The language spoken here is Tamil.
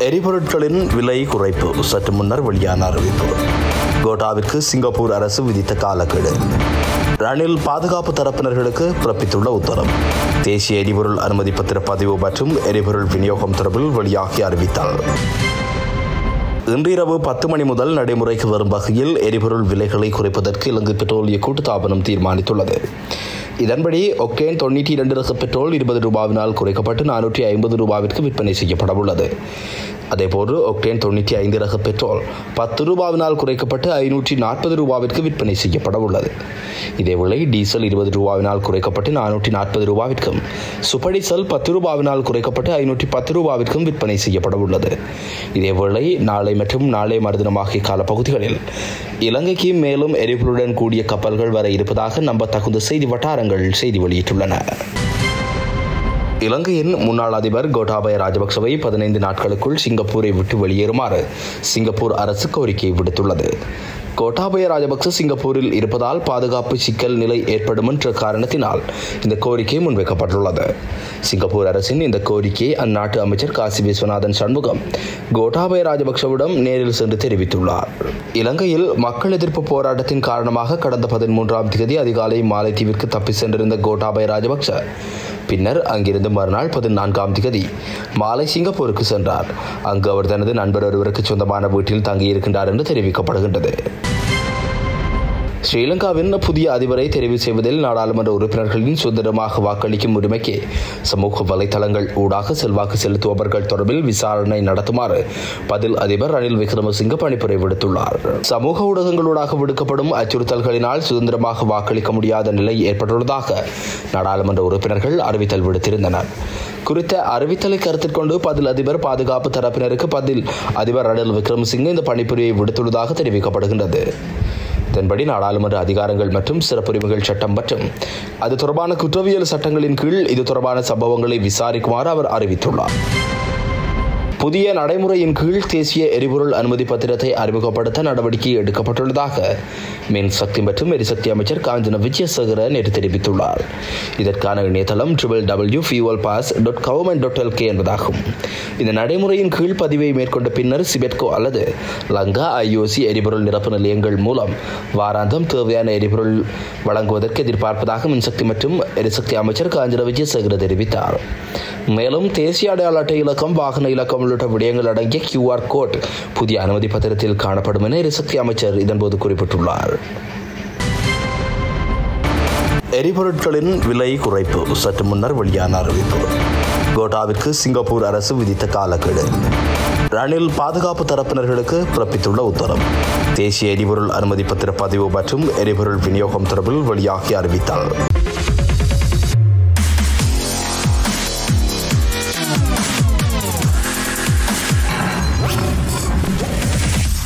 எரிபொருட்களின் விலை குறைப்பு சற்று முன்னர் வெளியான அறிவிப்பு கோட்டாவிற்கு சிங்கப்பூர் அரசு விதித்த காலக்கெடு ரணில் பாதுகாப்பு தரப்பினர்களுக்கு பிறப்பித்துள்ள உத்தரவு தேசிய எரிபொருள் அனுமதி பத்திர பதிவு மற்றும் எரிபொருள் விநியோகம் தொடர்பில் வெளியாகி அறிவித்தார் இன்றிரவு பத்து மணி முதல் நடைமுறைக்கு வரும் வகையில் எரிபொருள் விலைகளை குறைப்பதற்கு இலங்கை பெட்ரோலிய கூட்டுத்தாபனம் தீர்மானித்துள்ளது இதன்படி ஒக்கேன் தொண்ணூற்றி இரண்டு ரக பெட்ரோல் இருபது ரூபாவினால் குறைக்கப்பட்டு நானூற்றி ஐம்பது ரூபாவிற்கு விற்பனை செய்யப்பட உள்ளது அதேபோன்று ஒக்டேன் தொண்ணூற்றி ஐந்து ரக பெட்ரோல் பத்து ரூபாவினால் குறைக்கப்பட்டு ஐநூற்றி நாற்பது ரூபாவிற்கு விற்பனை செய்யப்பட உள்ளது இதேவேளை டீசல் இருபது ரூபாவினால் குறைக்கப்பட்டு நானூற்றி நாற்பது ரூபாவிற்கும் சுப்பர் டீசல் பத்து ரூபாவினால் குறைக்கப்பட்டு ஐநூற்றி பத்து ரூபாவிற்கும் விற்பனை செய்யப்பட உள்ளது இதேவேளை நாளை மற்றும் நாளை மறுதினம் ஆகிய காலப்பகுதிகளில் இலங்கைக்கு மேலும் எரிபொருளுடன் கூடிய கப்பல்கள் வர இருப்பதாக நம்பத்தகுந்த செய்தி வட்டாரங்கள் செய்தி வெளியிட்டுள்ளன இலங்கையின் முன்னாள் அதிபர் கோட்டாபய ராஜபக்சவை பதினைந்து நாட்களுக்குள் சிங்கப்பூரை விட்டு வெளியேறுமாறு சிங்கப்பூர் அரசு கோரிக்கை விடுத்துள்ளது கோட்டாபய ராஜபக்ச சிங்கப்பூரில் இருப்பதால் பாதுகாப்பு சிக்கல் நிலை ஏற்படும் என்ற காரணத்தினால் இந்த கோரிக்கை முன்வைக்கப்பட்டுள்ளது சிங்கப்பூர் அரசின் இந்த கோரிக்கையை அந்நாட்டு அமைச்சர் காசி விஸ்வநாதன் சண்முகம் கோட்டாபய ராஜபக்சவிடம் நேரில் சென்று தெரிவித்துள்ளார் இலங்கையில் மக்கள் எதிர்ப்பு போராட்டத்தின் காரணமாக கடந்த பதிமூன்றாம் தேதி அதிகாலை மாலைத்தீவிற்கு தப்பி சென்றிருந்த கோட்டாபய ராஜபக்ச பின்னர் அங்கிருந்து மறுநாள் பதினான்காம் திகதி மாலை சிங்கப்பூருக்கு சென்றார் அங்கு அவர் தனது நண்பர் ஒருவருக்கு சொந்தமான வீட்டில் தங்கியிருக்கின்றார் என்று தெரிவிக்கப்படுகின்றது ஸ்ரீலங்காவின் புதிய அதிபரை தெரிவு செய்வதில் நாடாளுமன்ற உறுப்பினர்களின் சுதந்திரமாக வாக்களிக்கும் உரிமைக்கு சமூக வலைதளங்கள் ஊடாக செல்வாக்கு செலுத்துபவர்கள் தொடர்பில் விசாரணை நடத்துமாறு பதில் அதிபர் ரணில் விக்ரமசிங்க பணிப்புரை விடுத்துள்ளார் சமூக ஊடகங்களூடாக விடுக்கப்படும் அச்சுறுத்தல்களினால் சுதந்திரமாக வாக்களிக்க முடியாத நிலை ஏற்பட்டுள்ளதாக நாடாளுமன்ற உறுப்பினர்கள் அறிவித்தல் விடுத்திருந்தனர் குறித்த அறிவித்தலை கருத்தில் கொண்டு பதில் அதிபர் பாதுகாப்பு தரப்பினருக்கு பதில் அதிபர் ரணில் விக்ரமசிங்க இந்த பணிப்புரையை விடுத்துள்ளதாக தெரிவிக்கப்படுகின்றது இதன்படி நாடாளுமன்ற அதிகாரங்கள் மற்றும் சிறப்புரிமைகள் சட்டம் மற்றும் அது தொடர்பான குற்றவியல் சட்டங்களின் கீழ் இது தொடர்பான சம்பவங்களை விசாரிக்குமாறு அவர் அறிவித்துள்ளார் புதிய நடைமுறையின் கீழ் தேசிய எரிபொருள் அனுமதி பத்திரத்தை அறிமுகப்படுத்த நடவடிக்கை எடுக்கப்பட்டுள்ளதாக மின்சக்தி மற்றும் எரிசக்தி அமைச்சர் காஞ்சன விஜயசேகர நேற்று தெரிவித்துள்ளார் இதற்கான இணையதளம் triple W fuel pass dot government dot LK என்பதாகும் இந்த நடைமுறையின் கீழ் பதிவை மேற்கொண்ட பின்னர் சிபெட்கோ அல்லது லங்கா ஐஓசி எரிபொருள் நிரப்பு நிலையங்கள் மூலம் வாராந்தம் தேவையான எரிபொருள் வழங்குவதற்கு எதிர்பார்ப்பதாக மின்சக்தி மற்றும் எரிசக்தி அமைச்சர் காஞ்சன விஜயசேகர தெரிவித்தார் மேலும் தேசிய அடையாள அட்டை இலக்கம் வாகன இலக்கம் உள்ளிட்ட விடயங்கள் அடங்கிய கியூஆர் கோட் புதிய அனுமதி பத்திரத்தில் காணப்படும் என எரிசக்தி அமைச்சர் இதன்போது குறிப்பிட்டுள்ளார் எரிபொருட்களின் விலை குறைப்பு சற்று முன்னர் வெளியான அறிவிப்பு கோட்டாவிற்கு சிங்கப்பூர் அரசு விதித்த காலக்கெடு ரணில் பாதுகாப்பு தரப்பினர்களுக்கு பிறப்பித்துள்ள உத்தரவு தேசிய எரிபொருள் அனுமதி பத்திர பதிவு மற்றும் எரிபொருள் விநியோகம் தொடர்பில் வெளியாகி அறிவித்தார்